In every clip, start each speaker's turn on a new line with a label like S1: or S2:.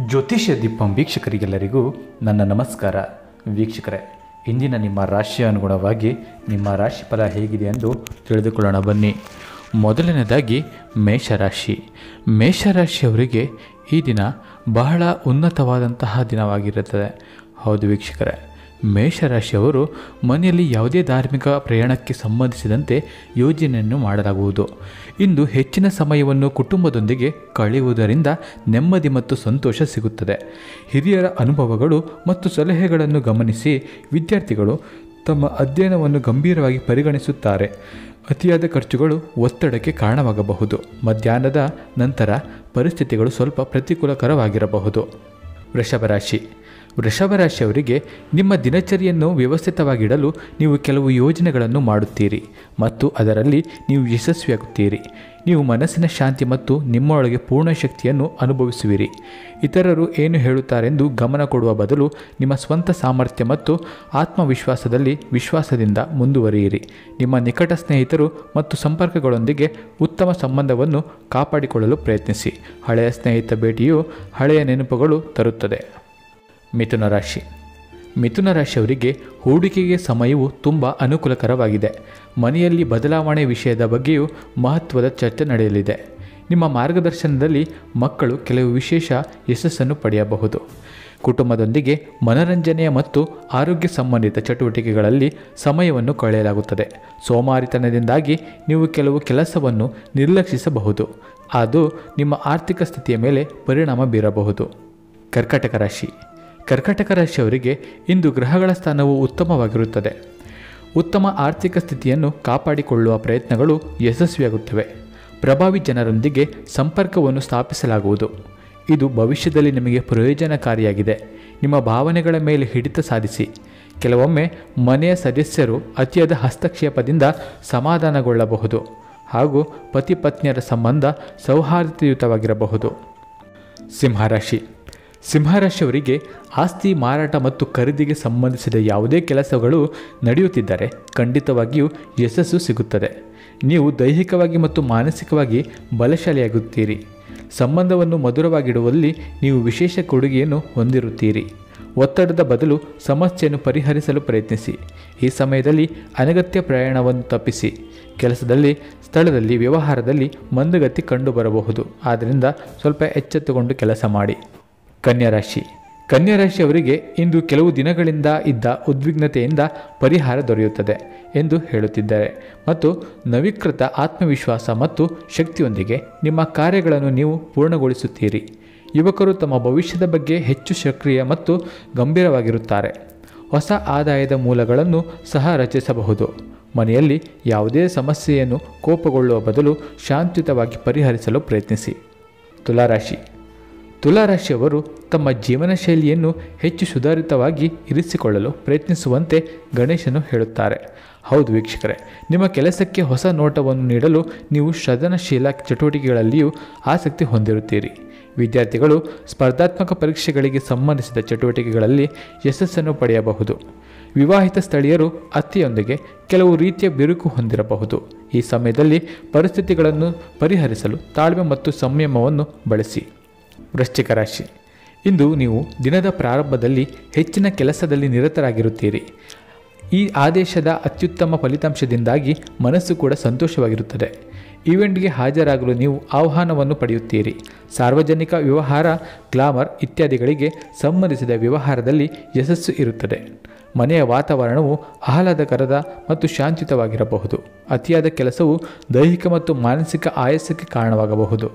S1: ಜ್ಯೋತಿಷ್ಯ ದೀಪಂ ವೀಕ್ಷಕರಿಗೆಲ್ಲರಿಗೂ ನನ್ನ ನಮಸ್ಕಾರ ವೀಕ್ಷಕರೇ ಇಂದಿನ ನಿಮ್ಮ ರಾಶಿಯ ಅನುಗುಣವಾಗಿ ನಿಮ್ಮ ರಾಶಿ ಫಲ ಹೇಗಿದೆ ಎಂದು ತಿಳಿದುಕೊಳ್ಳೋಣ ಬನ್ನಿ ಮೊದಲನೇದಾಗಿ ಮೇಷರಾಶಿ ಮೇಷರಾಶಿಯವರಿಗೆ ಈ ದಿನ ಬಹಳ ಉನ್ನತವಾದಂತಹ ದಿನವಾಗಿರುತ್ತದೆ ಹೌದು ವೀಕ್ಷಕರೇ ಮೇಷರಾಶಿಯವರು ಮನೆಯಲ್ಲಿ ಯಾವುದೇ ಧಾರ್ಮಿಕ ಪ್ರಯಾಣಕ್ಕೆ ಸಂಬಂಧಿಸಿದಂತೆ ಯೋಜನೆಯನ್ನು ಮಾಡಲಾಗುವುದು ಇಂದು ಹೆಚ್ಚಿನ ಸಮಯವನ್ನು ಕುಟುಂಬದೊಂದಿಗೆ ಕಳೆಯುವುದರಿಂದ ನೆಮ್ಮದಿ ಮತ್ತು ಸಂತೋಷ ಸಿಗುತ್ತದೆ ಹಿರಿಯರ ಅನುಭವಗಳು ಮತ್ತು ಸಲಹೆಗಳನ್ನು ಗಮನಿಸಿ ವಿದ್ಯಾರ್ಥಿಗಳು ತಮ್ಮ ಅಧ್ಯಯನವನ್ನು ಗಂಭೀರವಾಗಿ ಪರಿಗಣಿಸುತ್ತಾರೆ ಅತಿಯಾದ ಖರ್ಚುಗಳು ಒತ್ತಡಕ್ಕೆ ಕಾರಣವಾಗಬಹುದು ಮಧ್ಯಾಹ್ನದ ನಂತರ ಪರಿಸ್ಥಿತಿಗಳು ಸ್ವಲ್ಪ ಪ್ರತಿಕೂಲಕರವಾಗಿರಬಹುದು ವೃಷಭ ರಾಶಿ ವೃಷಭ ರಾಶಿಯವರಿಗೆ ನಿಮ್ಮ ದಿನಚರಿಯನ್ನು ವ್ಯವಸ್ಥಿತವಾಗಿಡಲು ನೀವು ಕೆಲವು ಯೋಜನೆಗಳನ್ನು ಮಾಡುತ್ತೀರಿ ಮತ್ತು ಅದರಲ್ಲಿ ನೀವು ಯಶಸ್ವಿಯಾಗುತ್ತೀರಿ ನೀವು ಮನಸ್ಸಿನ ಶಾಂತಿ ಮತ್ತು ನಿಮ್ಮೊಳಗೆ ಪೂರ್ಣ ಶಕ್ತಿಯನ್ನು ಅನುಭವಿಸುವಿರಿ ಇತರರು ಏನು ಹೇಳುತ್ತಾರೆಂದು ಗಮನ ಕೊಡುವ ಬದಲು ನಿಮ್ಮ ಸ್ವಂತ ಸಾಮರ್ಥ್ಯ ಮತ್ತು ಆತ್ಮವಿಶ್ವಾಸದಲ್ಲಿ ವಿಶ್ವಾಸದಿಂದ ಮುಂದುವರಿಯಿರಿ ನಿಮ್ಮ ನಿಕಟ ಸ್ನೇಹಿತರು ಮತ್ತು ಸಂಪರ್ಕಗಳೊಂದಿಗೆ ಉತ್ತಮ ಸಂಬಂಧವನ್ನು ಕಾಪಾಡಿಕೊಳ್ಳಲು ಪ್ರಯತ್ನಿಸಿ ಹಳೆಯ ಸ್ನೇಹಿತ ಭೇಟಿಯು ಹಳೆಯ ನೆನಪುಗಳು ತರುತ್ತದೆ ಮಿಥುನ ರಾಶಿ ಮಿಥುನ ರಾಶಿಯವರಿಗೆ ಹೂಡಿಕೆಗೆ ಸಮಯವು ತುಂಬ ಅನುಕೂಲಕರವಾಗಿದೆ ಮನೆಯಲ್ಲಿ ಬದಲಾವಣೆ ವಿಷಯದ ಬಗ್ಗೆಯೂ ಮಹತ್ವದ ಚರ್ಚೆ ನಡೆಯಲಿದೆ ನಿಮ್ಮ ಮಾರ್ಗದರ್ಶನದಲ್ಲಿ ಮಕ್ಕಳು ಕೆಲವು ವಿಶೇಷ ಯಶಸ್ಸನ್ನು ಪಡೆಯಬಹುದು ಕುಟುಂಬದೊಂದಿಗೆ ಮನರಂಜನೆಯ ಮತ್ತು ಆರೋಗ್ಯ ಸಂಬಂಧಿತ ಚಟುವಟಿಕೆಗಳಲ್ಲಿ ಸಮಯವನ್ನು ಕಳೆಯಲಾಗುತ್ತದೆ ಸೋಮಾರಿತನದಿಂದಾಗಿ ನೀವು ಕೆಲವು ಕೆಲಸವನ್ನು ನಿರ್ಲಕ್ಷಿಸಬಹುದು ಅದು ನಿಮ್ಮ ಆರ್ಥಿಕ ಸ್ಥಿತಿಯ ಮೇಲೆ ಪರಿಣಾಮ ಬೀರಬಹುದು ಕರ್ಕಾಟಕ ರಾಶಿ ಕರ್ಕಾಟಕ ರಾಶಿಯವರಿಗೆ ಇಂದು ಗ್ರಹಗಳ ಸ್ಥಾನವು ಉತ್ತಮವಾಗಿರುತ್ತದೆ ಉತ್ತಮ ಆರ್ಥಿಕ ಸ್ಥಿತಿಯನ್ನು ಕಾಪಾಡಿಕೊಳ್ಳುವ ಪ್ರಯತ್ನಗಳು ಯಶಸ್ವಿಯಾಗುತ್ತವೆ ಪ್ರಭಾವಿ ಜನರೊಂದಿಗೆ ಸಂಪರ್ಕವನ್ನು ಸ್ಥಾಪಿಸಲಾಗುವುದು ಇದು ಭವಿಷ್ಯದಲ್ಲಿ ನಿಮಗೆ ಪ್ರಯೋಜನಕಾರಿಯಾಗಿದೆ ನಿಮ್ಮ ಭಾವನೆಗಳ ಮೇಲೆ ಹಿಡಿತ ಸಾಧಿಸಿ ಕೆಲವೊಮ್ಮೆ ಮನೆಯ ಸದಸ್ಯರು ಅತಿಯಾದ ಹಸ್ತಕ್ಷೇಪದಿಂದ ಸಮಾಧಾನಗೊಳ್ಳಬಹುದು ಹಾಗೂ ಪತಿ ಪತ್ನಿಯರ ಸಂಬಂಧ ಸೌಹಾರ್ದಯುತವಾಗಿರಬಹುದು ಸಿಂಹರಾಶಿ ಸಿಂಹರಾಶಿಯವರಿಗೆ ಆಸ್ತಿ ಮಾರಾಟ ಮತ್ತು ಖರೀದಿಗೆ ಸಂಬಂಧಿಸಿದ ಯಾವುದೇ ಕೆಲಸಗಳು ನಡೆಯುತ್ತಿದ್ದರೆ ಖಂಡಿತವಾಗಿಯೂ ಯಶಸ್ಸು ಸಿಗುತ್ತದೆ ನೀವು ದೈಹಿಕವಾಗಿ ಮತ್ತು ಮಾನಸಿಕವಾಗಿ ಬಲಶಾಲಿಯಾಗುತ್ತೀರಿ ಸಂಬಂಧವನ್ನು ಮಧುರವಾಗಿಡುವಲ್ಲಿ ನೀವು ವಿಶೇಷ ಕೊಡುಗೆಯನ್ನು ಹೊಂದಿರುತ್ತೀರಿ ಒತ್ತಡದ ಬದಲು ಸಮಸ್ಯೆಯನ್ನು ಪರಿಹರಿಸಲು ಪ್ರಯತ್ನಿಸಿ ಈ ಸಮಯದಲ್ಲಿ ಅನಗತ್ಯ ಪ್ರಯಾಣವನ್ನು ತಪ್ಪಿಸಿ ಕೆಲಸದಲ್ಲಿ ಸ್ಥಳದಲ್ಲಿ ವ್ಯವಹಾರದಲ್ಲಿ ಮಂದಗತಿ ಕಂಡುಬರಬಹುದು ಆದ್ದರಿಂದ ಸ್ವಲ್ಪ ಎಚ್ಚೆತ್ತುಕೊಂಡು ಕೆಲಸ ಮಾಡಿ ಕನ್ಯಾ ರಾಶಿ ಕನ್ಯಾ ರಾಶಿಯವರಿಗೆ ಇಂದು ಕೆಲವು ದಿನಗಳಿಂದ ಇದ್ದ ಉದ್ವಿಗ್ನತೆಯಿಂದ ಪರಿಹಾರ ದೊರೆಯುತ್ತದೆ ಎಂದು ಹೇಳುತ್ತಿದ್ದಾರೆ ಮತ್ತು ನವೀಕೃತ ಆತ್ಮವಿಶ್ವಾಸ ಮತ್ತು ಶಕ್ತಿಯೊಂದಿಗೆ ನಿಮ್ಮ ಕಾರ್ಯಗಳನ್ನು ನೀವು ಪೂರ್ಣಗೊಳಿಸುತ್ತೀರಿ ಯುವಕರು ತಮ್ಮ ಭವಿಷ್ಯದ ಬಗ್ಗೆ ಹೆಚ್ಚು ಸಕ್ರಿಯ ಮತ್ತು ಗಂಭೀರವಾಗಿರುತ್ತಾರೆ ಹೊಸ ಆದಾಯದ ಮೂಲಗಳನ್ನು ಸಹ ರಚಿಸಬಹುದು ಮನೆಯಲ್ಲಿ ಯಾವುದೇ ಸಮಸ್ಯೆಯನ್ನು ಕೋಪಗೊಳ್ಳುವ ಬದಲು ಶಾಂತಿಯುತವಾಗಿ ಪರಿಹರಿಸಲು ಪ್ರಯತ್ನಿಸಿ ತುಲಾರಾಶಿ ತುಲಾರಾಶಿಯವರು ತಮ್ಮ ಜೀವನ ಶೈಲಿಯನ್ನು ಹೆಚ್ಚು ಸುಧಾರಿತವಾಗಿ ಇರಿಸಿಕೊಳ್ಳಲು ಪ್ರಯತ್ನಿಸುವಂತೆ ಗಣೇಶನು ಹೇಳುತ್ತಾರೆ ಹೌದು ವೀಕ್ಷಕರೇ ನಿಮ್ಮ ಕೆಲಸಕ್ಕೆ ಹೊಸ ನೋಟವನ್ನು ನೀಡಲು ನೀವು ಸೃಜನಶೀಲ ಚಟುವಟಿಕೆಗಳಲ್ಲಿಯೂ ಆಸಕ್ತಿ ಹೊಂದಿರುತ್ತೀರಿ ವಿದ್ಯಾರ್ಥಿಗಳು ಸ್ಪರ್ಧಾತ್ಮಕ ಪರೀಕ್ಷೆಗಳಿಗೆ ಸಂಬಂಧಿಸಿದ ಚಟುವಟಿಕೆಗಳಲ್ಲಿ ಯಶಸ್ಸನ್ನು ಪಡೆಯಬಹುದು ವಿವಾಹಿತ ಸ್ಥಳೀಯರು ಅತ್ತೆಯೊಂದಿಗೆ ಕೆಲವು ರೀತಿಯ ಬಿರುಕು ಹೊಂದಿರಬಹುದು ಈ ಸಮಯದಲ್ಲಿ ಪರಿಸ್ಥಿತಿಗಳನ್ನು ಪರಿಹರಿಸಲು ತಾಳ್ಮೆ ಮತ್ತು ಸಂಯಮವನ್ನು ಬಳಸಿ ವೃಶ್ಚಿಕ ರಾಶಿ ಇಂದು ನೀವು ದಿನದ ಪ್ರಾರಂಭದಲ್ಲಿ ಹೆಚ್ಚಿನ ಕೆಲಸದಲ್ಲಿ ನಿರತರಾಗಿರುತ್ತೀರಿ ಈ ಆದೇಶದ ಅತ್ಯುತ್ತಮ ಫಲಿತಾಂಶದಿಂದಾಗಿ ಮನಸ್ಸು ಕೂಡ ಸಂತೋಷವಾಗಿರುತ್ತದೆ ಈವೆಂಟ್ಗೆ ಹಾಜರಾಗಲು ನೀವು ಆಹ್ವಾನವನ್ನು ಪಡೆಯುತ್ತೀರಿ ಸಾರ್ವಜನಿಕ ವ್ಯವಹಾರ ಗ್ಲಾಮರ್ ಇತ್ಯಾದಿಗಳಿಗೆ ಸಂಬಂಧಿಸಿದ ವ್ಯವಹಾರದಲ್ಲಿ ಯಶಸ್ಸು ಇರುತ್ತದೆ ಮನೆಯ ವಾತಾವರಣವು ಆಹ್ಲಾದಕರದ ಮತ್ತು ಶಾಂತಿಯುತವಾಗಿರಬಹುದು ಅತಿಯಾದ ಕೆಲಸವು ದೈಹಿಕ ಮತ್ತು ಮಾನಸಿಕ ಆಯಾಸಕ್ಕೆ ಕಾರಣವಾಗಬಹುದು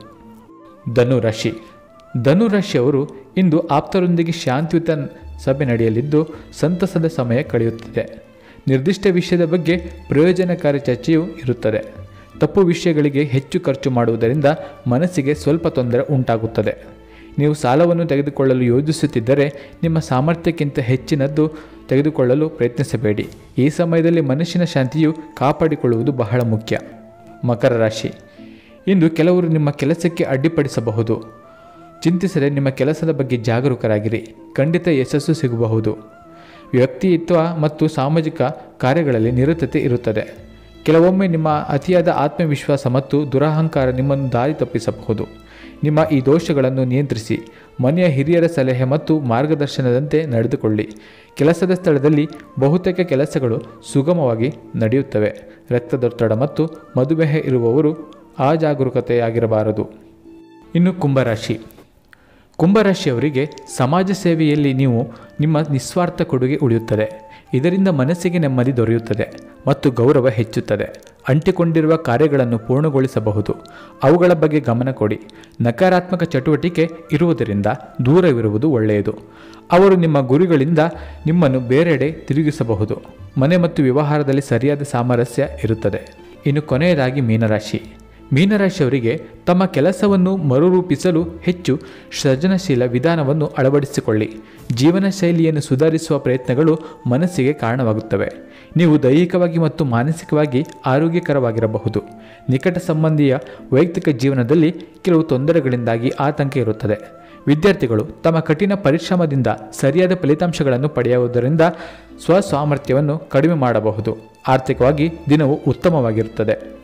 S1: ಧನುರಾಶಿ ಧನುರಾಶಿಯವರು ಇಂದು ಆಪ್ತರೊಂದಿಗೆ ಶಾಂತಿಯುತ ಸಭೆ ನಡೆಯಲಿದ್ದು ಸಂತಸದ ಸಮಯ ಕಳೆಯುತ್ತಿದೆ ನಿರ್ದಿಷ್ಟ ವಿಷಯದ ಬಗ್ಗೆ ಪ್ರಯೋಜನಕಾರಿ ಚರ್ಚೆಯೂ ಇರುತ್ತದೆ ತಪ್ಪು ವಿಷಯಗಳಿಗೆ ಹೆಚ್ಚು ಖರ್ಚು ಮಾಡುವುದರಿಂದ ಮನಸ್ಸಿಗೆ ಸ್ವಲ್ಪ ತೊಂದರೆ ಉಂಟಾಗುತ್ತದೆ ನೀವು ಸಾಲವನ್ನು ತೆಗೆದುಕೊಳ್ಳಲು ಯೋಜಿಸುತ್ತಿದ್ದರೆ ನಿಮ್ಮ ಸಾಮರ್ಥ್ಯಕ್ಕಿಂತ ಹೆಚ್ಚಿನದ್ದು ತೆಗೆದುಕೊಳ್ಳಲು ಪ್ರಯತ್ನಿಸಬೇಡಿ ಈ ಸಮಯದಲ್ಲಿ ಮನಸ್ಸಿನ ಶಾಂತಿಯು ಕಾಪಾಡಿಕೊಳ್ಳುವುದು ಬಹಳ ಮುಖ್ಯ ಮಕರ ರಾಶಿ ಇಂದು ಕೆಲವರು ನಿಮ್ಮ ಕೆಲಸಕ್ಕೆ ಅಡ್ಡಿಪಡಿಸಬಹುದು ಚಿಂತಿಸದೆ ನಿಮ್ಮ ಕೆಲಸದ ಬಗ್ಗೆ ಜಾಗರೂಕರಾಗಿರಿ ಖಂಡಿತ ಯಶಸ್ಸು ಸಿಗಬಹುದು ವ್ಯಕ್ತಿತ್ವ ಮತ್ತು ಸಾಮಾಜಿಕ ಕಾರ್ಯಗಳಲ್ಲಿ ನಿರತತೆ ಇರುತ್ತದೆ ಕೆಲವೊಮ್ಮೆ ನಿಮ್ಮ ಅತಿಯಾದ ಆತ್ಮವಿಶ್ವಾಸ ಮತ್ತು ದುರಹಂಕಾರ ನಿಮ್ಮನ್ನು ದಾರಿ ತಪ್ಪಿಸಬಹುದು ನಿಮ್ಮ ಈ ದೋಷಗಳನ್ನು ನಿಯಂತ್ರಿಸಿ ಮನೆಯ ಹಿರಿಯರ ಸಲಹೆ ಮತ್ತು ಮಾರ್ಗದರ್ಶನದಂತೆ ನಡೆದುಕೊಳ್ಳಿ ಕೆಲಸದ ಸ್ಥಳದಲ್ಲಿ ಬಹುತೇಕ ಕೆಲಸಗಳು ಸುಗಮವಾಗಿ ನಡೆಯುತ್ತವೆ ರಕ್ತದೊತ್ತಡ ಮತ್ತು ಮಧುಮೇಹ ಇರುವವರು ಅಜಾಗರೂಕತೆಯಾಗಿರಬಾರದು ಇನ್ನು ಕುಂಭರಾಶಿ ಕುಂಭರಾಶಿಯವರಿಗೆ ಸಮಾಜ ಸೇವೆಯಲ್ಲಿ ನೀವು ನಿಮ್ಮ ನಿಸ್ವಾರ್ಥ ಕೊಡುಗೆ ಉಳಿಯುತ್ತದೆ ಇದರಿಂದ ಮನಸ್ಸಿಗೆ ನೆಮ್ಮದಿ ದೊರೆಯುತ್ತದೆ ಮತ್ತು ಗೌರವ ಹೆಚ್ಚುತ್ತದೆ ಅಂಟಿಕೊಂಡಿರುವ ಕಾರ್ಯಗಳನ್ನು ಪೂರ್ಣಗೊಳಿಸಬಹುದು ಅವುಗಳ ಬಗ್ಗೆ ಗಮನ ಕೊಡಿ ನಕಾರಾತ್ಮಕ ಚಟುವಟಿಕೆ ಇರುವುದರಿಂದ ದೂರವಿರುವುದು ಒಳ್ಳೆಯದು ಅವರು ನಿಮ್ಮ ಗುರಿಗಳಿಂದ ನಿಮ್ಮನ್ನು ಬೇರೆಡೆ ತಿರುಗಿಸಬಹುದು ಮನೆ ಮತ್ತು ವ್ಯವಹಾರದಲ್ಲಿ ಸರಿಯಾದ ಸಾಮರಸ್ಯ ಇರುತ್ತದೆ ಇನ್ನು ಕೊನೆಯದಾಗಿ ಮೀನರಾಶಿ ಮೀನರಾಶಿಯವರಿಗೆ ತಮ್ಮ ಕೆಲಸವನ್ನು ಮರುರೂಪಿಸಲು ಹೆಚ್ಚು ಸೃಜನಶೀಲ ವಿಧಾನವನ್ನು ಅಳವಡಿಸಿಕೊಳ್ಳಿ ಜೀವನ ಶೈಲಿಯನ್ನು ಸುಧಾರಿಸುವ ಪ್ರಯತ್ನಗಳು ಮನಸ್ಸಿಗೆ ಕಾರಣವಾಗುತ್ತವೆ ನೀವು ದೈಹಿಕವಾಗಿ ಮತ್ತು ಮಾನಸಿಕವಾಗಿ ಆರೋಗ್ಯಕರವಾಗಿರಬಹುದು ನಿಕಟ ಸಂಬಂಧಿಯ ವೈಯಕ್ತಿಕ ಜೀವನದಲ್ಲಿ ಕೆಲವು ತೊಂದರೆಗಳಿಂದಾಗಿ ಆತಂಕ ಇರುತ್ತದೆ ವಿದ್ಯಾರ್ಥಿಗಳು ತಮ್ಮ ಕಠಿಣ ಪರಿಶ್ರಮದಿಂದ ಸರಿಯಾದ ಫಲಿತಾಂಶಗಳನ್ನು ಪಡೆಯುವುದರಿಂದ ಸ್ವಸಾಮರ್ಥ್ಯವನ್ನು ಕಡಿಮೆ ಮಾಡಬಹುದು ಆರ್ಥಿಕವಾಗಿ ದಿನವು ಉತ್ತಮವಾಗಿರುತ್ತದೆ